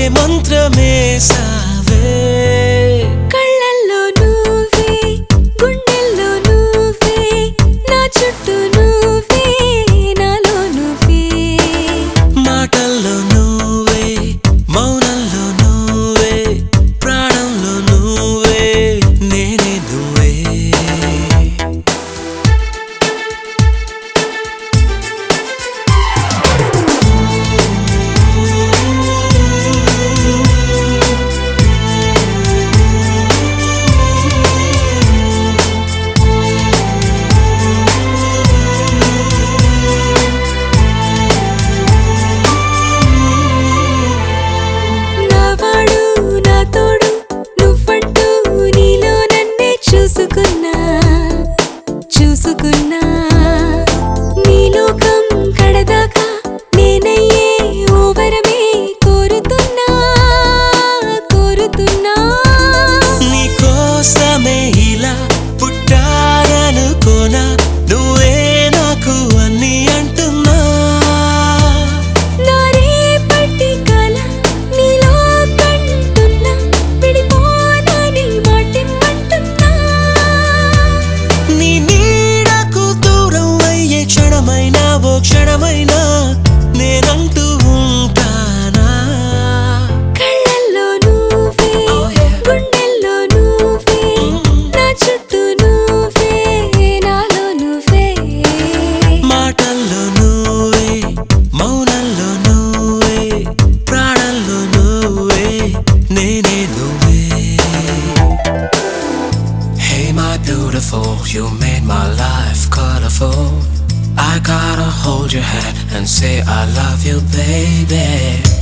మంత్రమే సావే కళ్ళల్లో నువ్వే గుండెల్లో నువ్వే నా చుట్టూ నువ్వే నాలో నువ్వే మాటల్లో నువ్వే మౌనంలో నువ్వే ప్రాణంలో నువ్వే నేనే నువ్వే నావాడు నా తోడు నువ్వంటూ నీలో నన్నే చూసుకున్నా చూసుకున్నా నీ లోకం కడదాకా నేనయ్యే ఓ వరమే కోరుతున్నా కోరుతున్నా నీ కోసమే ఇలా పుట్టాననుకోనా నువ్వే నాకు అన్ని అంటున్నా నా రేపటి కల నీలో కంటున్నా విడిపోనని మాటిమ్మంటున్నా నీ నీడకు దూరం అయ్యే క్షణమైనా ఓ క్షణమైనా నేనంటూ ఉంటానా కళ్ళల్లో నువ్వే Oh, yeah. గుండెల్లో నువ్వే నా చుట్టూ నువ్వే నాలో నువ్వే మాటల్లో నువ్వే మౌనంలో నువ్వే ప్రాణంలో నువ్వే నేనే నువ్వే Hey my beautiful, you made my life colorful I gotta hold your hand and say I love you baby